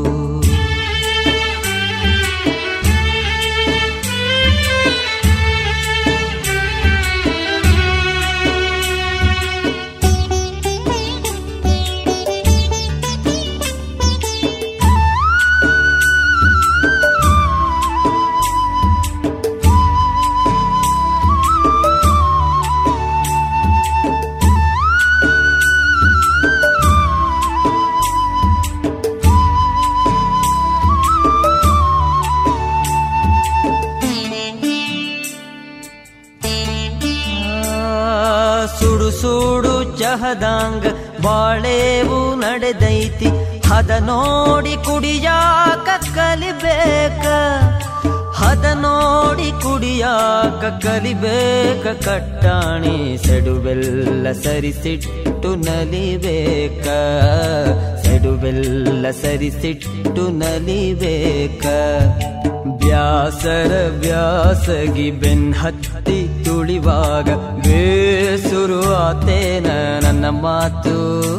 S3: ಸುಡು ಸುಡು ಚಹದಾಂಗ ಬಾಳೇವು ನಡೆದೈತಿ ಹದ ನೋಡಿ ಕುಡಿಯಾಕ ಕಲಿಬೇಕ ಹದ ನೋಡಿ ಕುಡಿಯಾಕ ಕಲಿಬೇಕ ಕಟ್ಟಾಣಿ ಸೆಡುವೆಲ್ಲ ಸರಿಸಿಟ್ಟು ನಲಿಬೇಕ ಸೆಡುವೆಲ್ಲ ಸರಿಸಿಟ್ಟು ನಲಿಬೇಕ ಬ್ಯಾಸರ ಬ್ಯಾಸಗಿ ಬೆನ್ ಹತ್ತಿ ತುಳಿವಾಗ ಬೇಸುರುವಾತೇನ ನನ್ನ ಮಾತು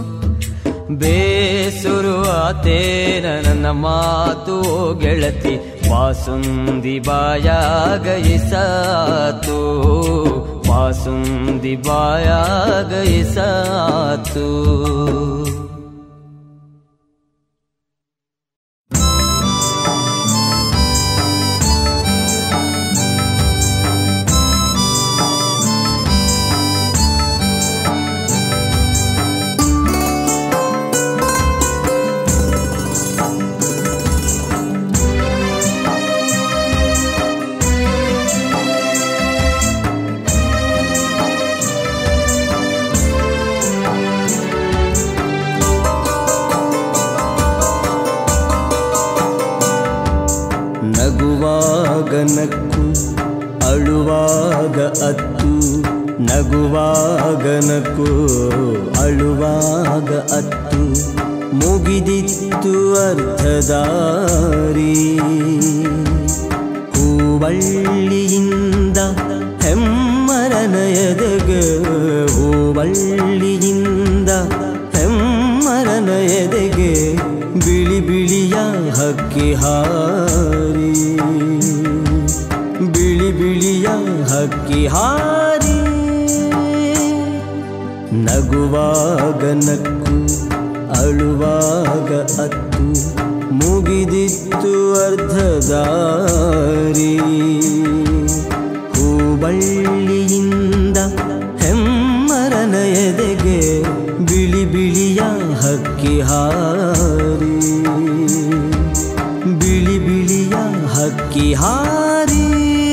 S3: ಬೇಸುರುವಾತೇನ ನನ್ನ ಮಾತು ಓ ಗೆಳತಿ ಬಾಸುಂದಿ ಬಾಯಾಗೈಸಾತು ಬಾಸುಂದಿ ಬಾಯಾಗೈಸಾತು
S4: ನಗುವಾಗ ನಕ್ಕು ಅಳುವಾಗ ಅತ್ತು ಮುಗಿದಿತ್ತು ಅರ್ಧದಾರಿ ಹೂವಳ್ಳಿಯಿಂದ ಹೆಮ್ಮರನ ಎದೆಗೆ ಹೂವಳ್ಳಿಯಿಂದ ಹೆಮ್ಮರನ ಎದೆಗೆ ಬಿಳಿ ಬಿಳಿಯ ಹಕ್ಕಿ ಹಾರಿ ಬಿಳಿ ಬಿಳಿಯ ಹಕ್ಕಿ ಹಾರಿ ನಗುವಾಗ ನಕ್ಕು ಅಳುವಾಗ ಅತ್ತು ಮುಗಿದಿತ್ತು ಅರ್ಧದಾರಿ ಹೂಬಳ್ಳಿಯಿಂದ ಹೆಮ್ಮರನ ಎದೆಗೆ ಬಿಳಿ ಬಿಳಿಯ ಹಕ್ಕಿ ಹಾರಿ ಬಿಳಿ ಬಿಳಿಯ ಹಕ್ಕಿ ಹಾರಿ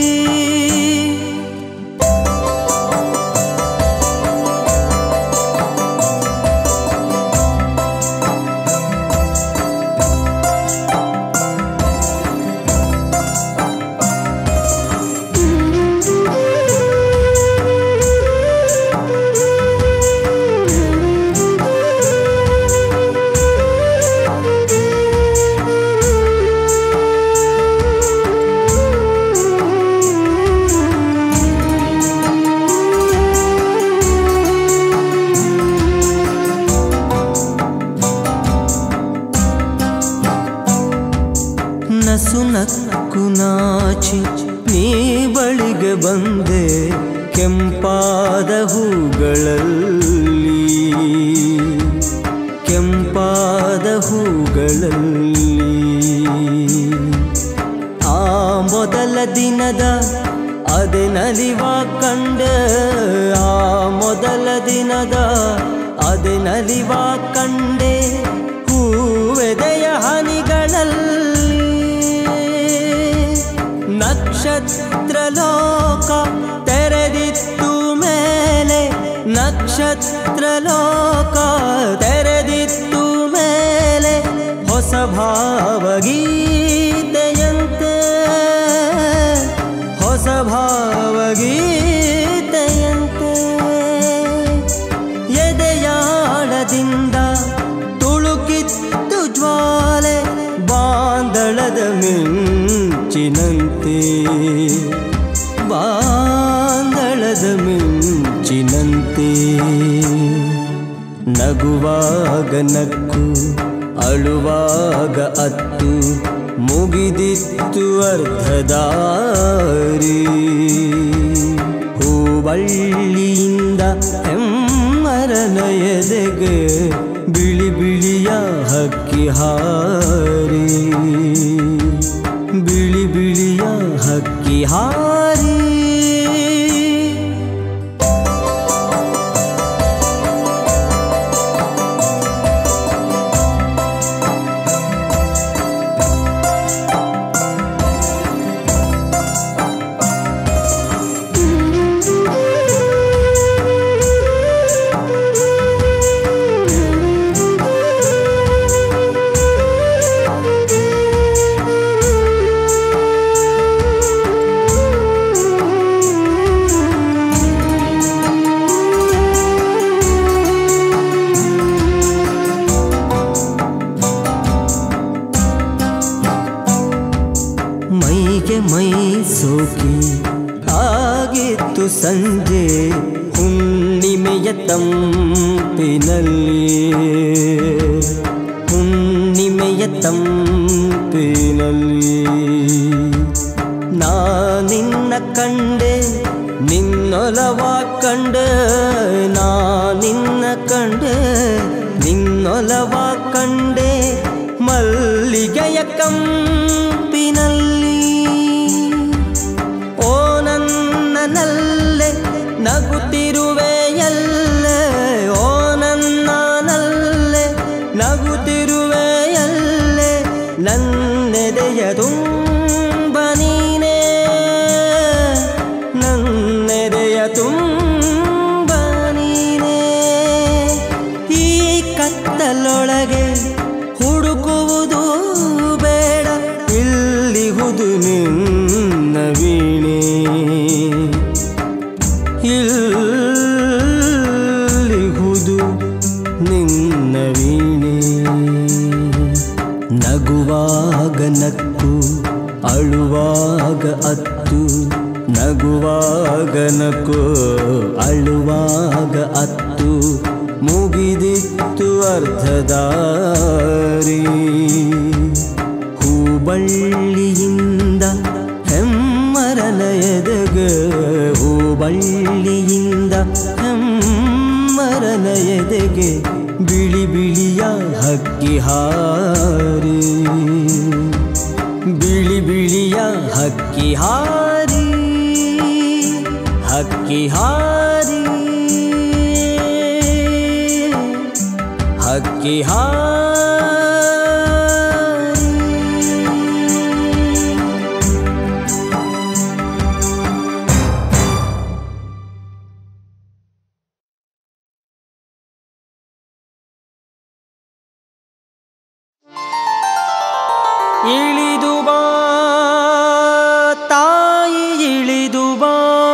S4: ನಸು ನಕ್ಕು ನಾಚಿ ನೀ ಬಳಿಗೆ ಬಂದೆ ಕೆಂಪಾದ ಹೂಗಳಲ್ಲಿ ಕೆಂಪಾದ ಹೂಗಳಲ್ಲಿ ಆ ಮೊದಲ ದಿನದ ಅದೆ ನಲಿವ ಕಂಡ ಆ ಮೊದಲ ದಿನದ ಅದೆ ನಲಿವ ಕಂಡೆ ಹೂವೆದೆಯ ಹನಿಗಳಲ್ಲಿ ನಕ್ಷತ್ರ ಲೋಕ ತೆರೆದಿತ್ತು ಮೇಲೆ ನಕ್ಷತ್ರ ಲೋಕ ತೆರೆದಿತ್ತು ಮೇಲೆ ಹೊಸ ಭಾವಗೀತೆಯಂತೆ ಹೊಸ ಭಾವಗೀತೆಯಂತೆ ಎದೆಯಾಳದಿಂದ ತುಳುಕಿತ್ತು ಜ್ವಾಲೆ ಬಾಂದಳದ ಮಿಂಚಿನಂತೆ ಬಾಂದಳದ ಮಿಂಚಿನಂತೆ ನಗುವಾಗ ನಕ್ಕು ಅಳುವಾಗ ಅತ್ತು ಮುಗಿದಿತ್ತು ಅರ್ಧದಾರಿ ಹೂವಳ್ಳಿಯಿಂದ ಹೆಮ್ಮರನ ಎದೆಗೆ ಬಿಳಿ ಬಿಳಿಯ ಹಕ್ಕಿ ಹಾರಿ ಬಿಳಿ ಬಿಳಿಯ ಹಕ್ಕಿ ಹಾರಿ ಮೈಗೆ ಮೈ ಸೋಕಿ ಆಗಿತ್ತು ಸಂಜೆ ಹುಣ್ಣಿಮೆಯ ತಂಪಿನಲ್ಲಿ ಹುಣ್ಣಿಮೆಯ ತಂಪಿನಲ್ಲಿ ನಾನಿನ್ನ ಕಂಡೆ ನಿನ್ನೊಲವ ಕಂಡೆ ನಾನಿನ್ನ ಕಂಡೆ ನಿನ್ನೊಲವ ಕಂಡೆ ಮಲ್ಲಿಗೆಯ ಕಂಪಿನಲ್ಲಿ ಓ ನನ್ನನಲ್ಲೇ ನಗುತ್ತಿರುವೆಯಲ್ಲೇ ಓ ನನ್ನನಲ್ಲೇ ನಗುತ್ತಿರುವೆಯಲ್ಲೇ ನನ್ನೆದೆಯ ತುಂಬ ನೀನೇ ನನ್ನೆದೆಯ ತುಂಬ ನೀನೇ ಈ ಕತ್ತಲೊಳಗೆ ಹುಡುಕುವುದು ಬೇಡ ಇಲ್ಲಿಹುದು ನಿನ್ನ ವೀಣೆ ಇಲ್ಲ ನಗುವಾಗ ನಕ್ಕು ಅಳುವಾಗ ಅತ್ತು ನಗುವಾಗ ನಕ್ಕು ಅಳುವಾಗ ಅತ್ತು ಮುಗಿದಿತ್ತು ಅರ್ಧದಾರಿ ಹೂಬಳ್ಳಿಯಿಂದ ಹೆಮ್ಮರನ ಎದೆಗೆ ಹೂಬಳ್ಳಿಯಿಂದ ಹೆಮ್ಮರನ ಎದೆಗೆ ಬಿಳಿ ಬಿಳಿಯ ಹಕ್ಕಿ ಹಾರಿ ಬಿಳಿ ಬಿಳಿಯ ಹಕ್ಕಿ ಹಾರಿ ಹಕ್ಕಿ ಹಾರಿ ಹಕ್ಕಿ ಹಾರಿ ಇಳಿದು ಬಾ ತಾಯಿ ಇಳಿದು ಬಾ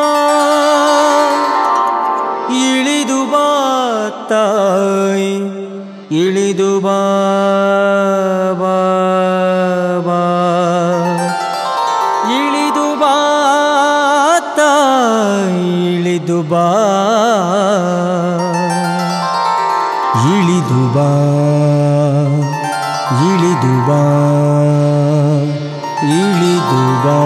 S4: ಇಳಿದು ಬಾ ತಾಯಿ ಇಳಿದು ಬಾ ಬಾ, ಬಾ. ಇಳಿದು ಬಾ ತಾಯಿ ಇಳಿದು ಬಾ ಇಳಿದು ಬಾ ಇಳಿದು ಬಾ ಇಳಿದು ಬಾ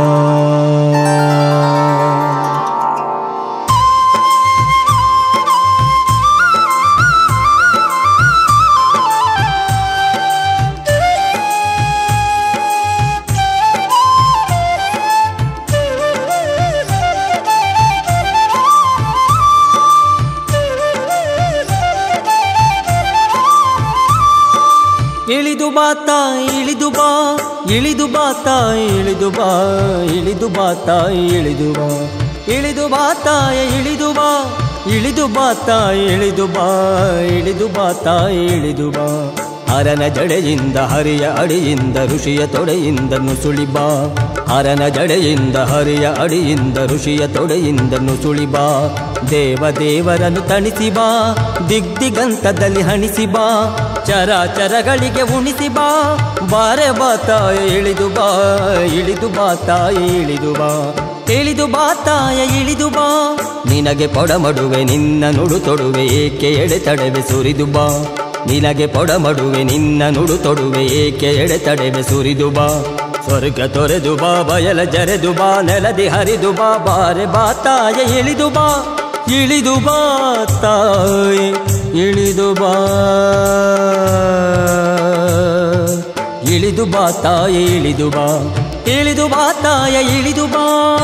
S4: ಇಳಿದು ಬಾ ತಾಯಿ ಇಳಿದು ಬಾ ಇಳಿದು ಬಾ ತಾಯಿ ಇಳಿದು ಬಾ ಇಳಿದು ಬಾ ತಾಯಿ ಇಳಿದು ಬಾ ಇಳಿದು ಬಾ ತಾಯಿ ಇಳಿದು ಬಾ ಇಳಿದು ಬಾ ತಾಯಿ ಇಳಿದು ಬಾ ಇಳಿದು ಬಾ ತಾಯಿ ಇಳಿದು ಬಾ ಹರನ ಜಡೆಯಿಂದ ಹರಿಯ ಅಡಿಯಿಂದ ಋಷಿಯ ತೊಡೆಯಿಂದ ನುಸುಳಿ ಬಾ ಹರನ ಜಡೆಯಿಂದ ಹರಿಯ ಅಡಿಯಿಂದ ಋಷಿಯ ತೊಡೆಯಿಂದ ನುಸುಳಿ ಬಾ ದೇವ ದೇವರನ್ನು ತಣಿಸಿ ಬಾ ದಿಗ್ದಿಗಂತದಲ್ಲಿ ಹಣಿಸಿ ಬಾ ಚರಾಚರಗಳಿಗೆ ಉಣಿಸಿ ಬಾ ಬಾರೆ ಬಾ ತಾಯ ಇಳಿದು ಬಾ ಇಳಿದು ಬಾ ತಾಯ ಇಳಿದು ಬಾ ಇಳಿದು ಬಾ ತಾಯ ಇಳಿದು ಬಾ ನಿನಗೆ ಪೊಡಮಡುವೆ ನಿನ್ನ ನುಡು ತೊಡುವೆ ಏಕೆ ಎಡೆತಡೆವೆ ಸುರಿದು ಬಾ ನಿನಗೆ ಪೊಡಮಡುವೆ ನಿನ್ನ ನುಡು ತೊಡುವೆ ಏಕೆ ಎಡೆತಡೆವೆ ಸುರಿದು ಬಾ ಸ್ವರ್ಗ ತೊರೆದು ಬಾ ಬಯಲ ಜರೆದು ಬಾ ನೆಲದಿ ಹರಿದು ಬಾ ಬಾರೆ ಬಾ ತಾಯ ಇಳಿದು ಬಾ ಇಳಿದು ಬಾ ತಾಯಿ ಇಳಿದು ಬಾ ಇಳಿದು ಬಾ ತಾಯ ಇಳಿದು ಬಾ ಇಳಿದು ಬಾ ತಾಯ ಇಳಿದು ಬಾ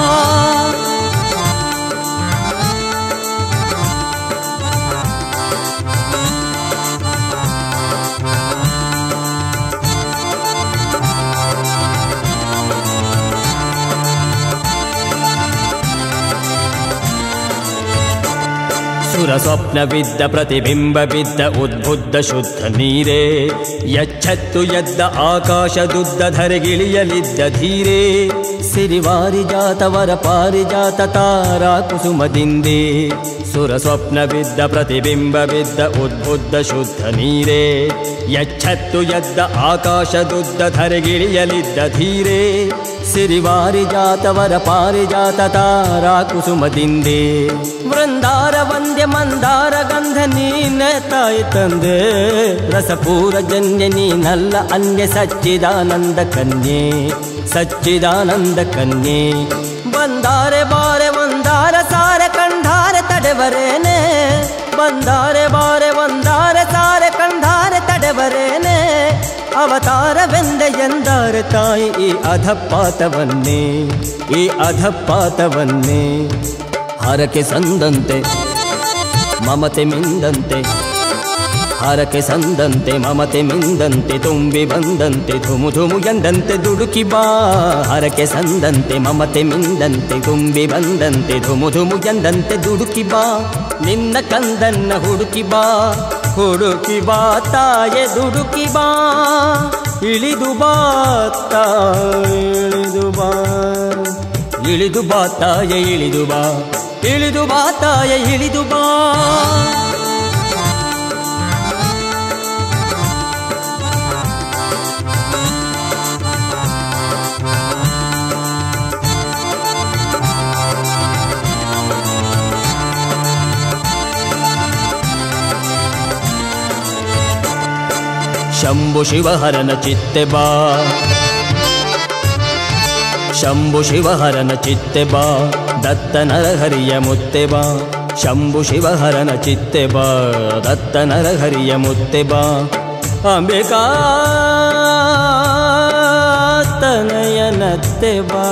S4: ಸುರ ಸ್ವಪ್ನ ಬಿದ್ದ ಪ್ರತಿಬಿಂಬ ಬಿದ್ದ ಉದ್ಬುದ್ಧ ಶುದ್ಧ ನೀರೇ ಎಚ್ಚತ್ತು ಎದ್ದ ಆಕಾಶದುದ್ದ ಧರೆಗಿಳಿಯಲಿದ್ದ ಧೀರೇ ಸಿರಿವಾರಿ ಜಾತವರ ಪಾರಿಜಾತ ತಾರಾ ಕುಸುಮದಿಂದೇ ಸುರ ಸ್ವಪ್ನ ಬಿದ್ದ ಪ್ರತಿಬಿಂಬ ಬಿದ್ದ ಉದ್ಬುದ್ಧ ಶುದ್ಧ ನೀರೇ ಎಚ್ಚತ್ತು ಎದ್ದ ಆಕಾಶದುದ್ದ ಧರೆಗಿಳಿಯಲಿದ್ದ ಧೀರೇ ಸಿರಿವಾರಿ ಜಾತವರ ಪಾರಿಜಾತ ತಾರಾ ಕುಸುಮದಿಂದೇ ವೃಂದಾರ ವಂದ್ಯ ಮಂದಾರ ಗಂಧ ನೀನೆ ತಾಯಿ ತಂದೆ ರಸಪೂರ ಜನ್ಯ ನೀನಲ್ಲ ಅನ್ಯ ಸಚ್ಚಿದಾನಂದ ಕನ್ಯೆ ಸಚ್ಚಿದಾನಂದ ಕನ್ಯೆ ಬಂದಾರೆ ಬಾರೆ ಒಂದಾರ ಸಾರ ಕಂಡಾರೆ ತಡೆವರೇನೆ ಬಂದಾರೆ ಬಾರೆ ಒಂದಾರೆ ಸಾರ ಕಂಡಾರೆ ತಡೆವರೇನೆ ಅವತಾರವೆಂದ ಎಂದಾರೆ ತಾಯಿ ಈ ಅಧಪಾತವನ್ನೇ ಈ ಅಧಪಾತವನ್ನೇ ಹರಕೆ ಸಂದಂತೆ ಮಮತೆ ಮಿಂದಂತೆ ಹರಕೆ ಸಂದಂತೆ ಮಮತೆ ಮಿಂದಂತೆ ತುಂಬಿ ಬಂದಂತೆ ಧುಮು ಧುಮು ಎಂದಂತೆ ದುಡುಕಿ ಬಾ ಹರಕೆ ಸಂದಂತೆ ಮಮತೆ ಮಿಂದಂತೆ ತುಂಬಿ ಬಂದಂತೆ ಧುಮು ಧುಮು ಎಂದಂತೆ ದುಡುಕಿ ಬಾ ನಿನ್ನ ಕಂದನ್ನ ಹುಡುಕಿ ಬಾ ಹುಡುಕಿ ಬಾ ತಾಯೆ ದುಡುಕಿ ಬಾ ಇಳಿದು ಬಾ ತಾಯ ಇಳಿದು ಬಾ ಇಳಿದು ಬಾ ತಾಯ ಇಳಿದು ಬಾ ಇಳಿದು ಬಾ ತಾಯ ಇಳಿದು ಬಾ
S3: ಶಂಭು ಶಿವಹರನ ಚಿತ್ತೆ ಬಾ ಶಂಭು ಶಿವಹರನ ಚಿತ್ತೆ ಬಾ ದತ್ತ ನರಹರಿಯ ಮುತ್ತೆ ಬಾ ಶಂಭು ಶಿವಹರನ ಚಿತ್ತೆ ಬಾ ದತ್ತ ನರಹರಿಯ ಮುತ್ತೆ ಬಾ ಅಂಬಿಕಾ ತನಯನತ್ತೆ ಬಾ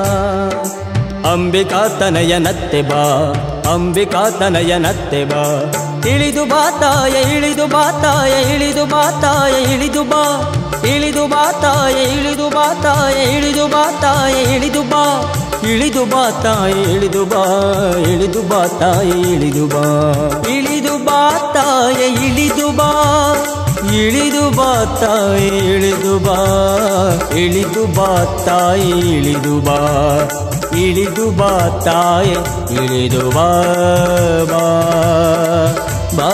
S3: ಅಂಬಿಕಾ ತನಯನತ್ತೆ ಬಾ ಅಂಬಿಕಾ ತನಯನತ್ತೆ ಬಾ ಇಳಿದು ಬಾ ತಾಯ ಇಳಿದು ಬಾ ತಾಯ ಇಳಿದು ಬಾ ತಾಯ ಇಳಿದು ಬಾ ಇಳಿದು ಬಾ ತಾಯ ಇಳಿದು ಬಾ ತಾಯ ಇಳಿದು ಬಾ ತಾಯ ಇಳಿದು ಬಾ ಇಳಿದು ಬಾ ತಾಯ ಇಳಿದು ಬಾ ಇಳಿದು ಬಾ ತಾಯ ಇಳಿದು ಬಾ ಇಳಿದು ಬಾ ತಾಯ ಇಳಿದು ಬಾ ಇಳಿದು ಬಾ ತಾಯ ಇಳಿದು ಬಾ ಇಳಿದು ಬಾ ತಾಯ ಇಳಿದು ಬಾ ಇಳಿದು ಬಾ ತಾಯ ಇಳಿದು ಬಾ ಬಾ ಬಾ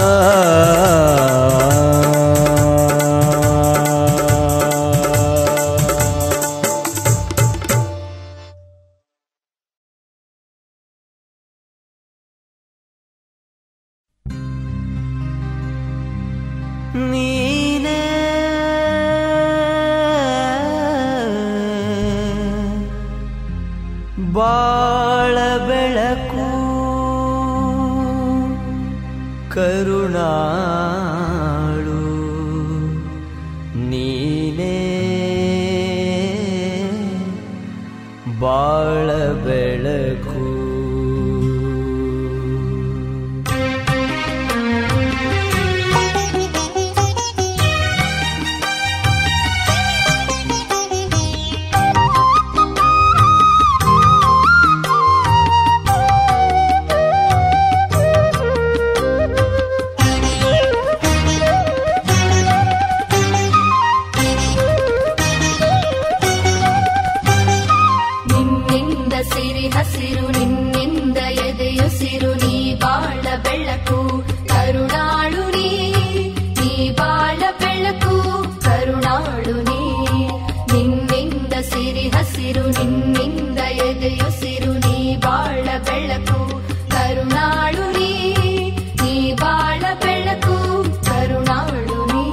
S3: ನೀನೇ ಬಾಳ ಬೆಳಕು ಕರುಣಾಳು ನೀನೇ ಬಾಳ ಬೆಳಕು
S2: ನಿನ್ನಿಂದ ಸಿರಿ ಹಸಿರು ನಿನ್ನಿಂದ ಎದೆಯುಸಿರು ನೀ ಬಾಳ ಬೆಳಕು ಕರುಣಾಳು ನೀ ನೀ ಬಾಳ ಬೆಳಕು ಕರುಣಾಳು ನೀ ನಿನ್ನಿಂದ ಸಿರಿ ಹಸಿರು ನಿನ್ನಿಂದ ಎದೆಯುಸಿರು ನೀ ಬಾಳ ಬೆಳಕು ಕರುಣಾಳು ನೀ ನೀ ಬಾಳ ಬೆಳಕು ಕರುಣಾಳು ನೀ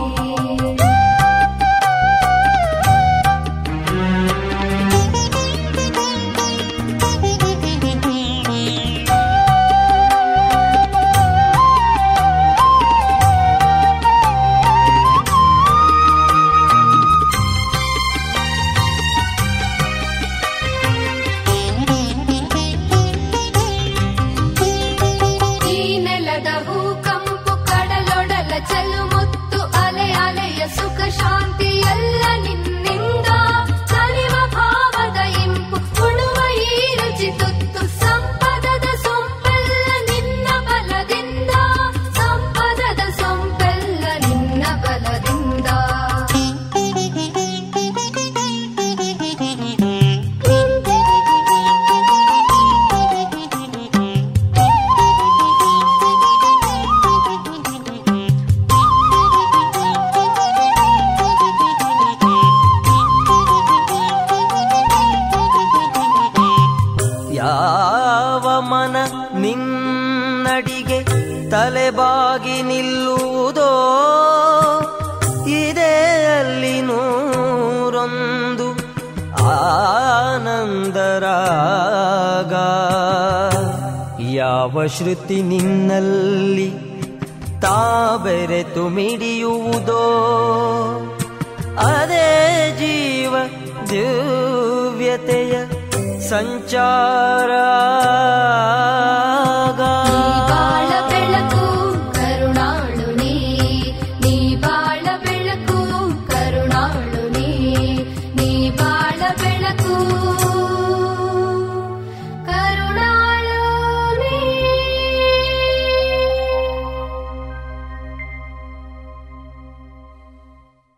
S2: ಈ ನೆಲದ ಹೂಕಂಪು ಕಡಲೊಡಲ ಚೆಲುಮುತ್ತು ಅಲೆ ಅಲೆಯ ಸುಖ ಶಾಂತಿ ಎಲ್ಲ ನಿನ್ನಿಂದ ಕಲಿವ ಭಾವದ ಇಂಪು ಉಳುವ ಈ ರುಚಿ ತುತ್ತು ಸಂಪದದ ಸೊಂಪೆಲ್ಲ ನಿನ್ನ ಬಲದಿಂದ ಸಂಪದದ ಸೊಂಪೆಲ್ಲ ನಿನ್ನ ಬಲದಿಂದ
S3: ಯಾವ ಮನ ನಿನ್ನಡಿಗೆ ತಲೆಬಾಗಿ ನಿಲ್ಲುವುದೋ ಇದೇ ಅಲ್ಲಿ ನೂರೊಂದು ಆನಂದರಾಗ ಯಾವ ಶ್ರುತಿ ನಿನ್ನಲ್ಲಿ ತಾ ಬೆರೆತು ಮಿಡಿಯುವುದೋ ಅದೇ ಜೀವ ದಿವ್ಯತೆಯ ಸಂಚಾರ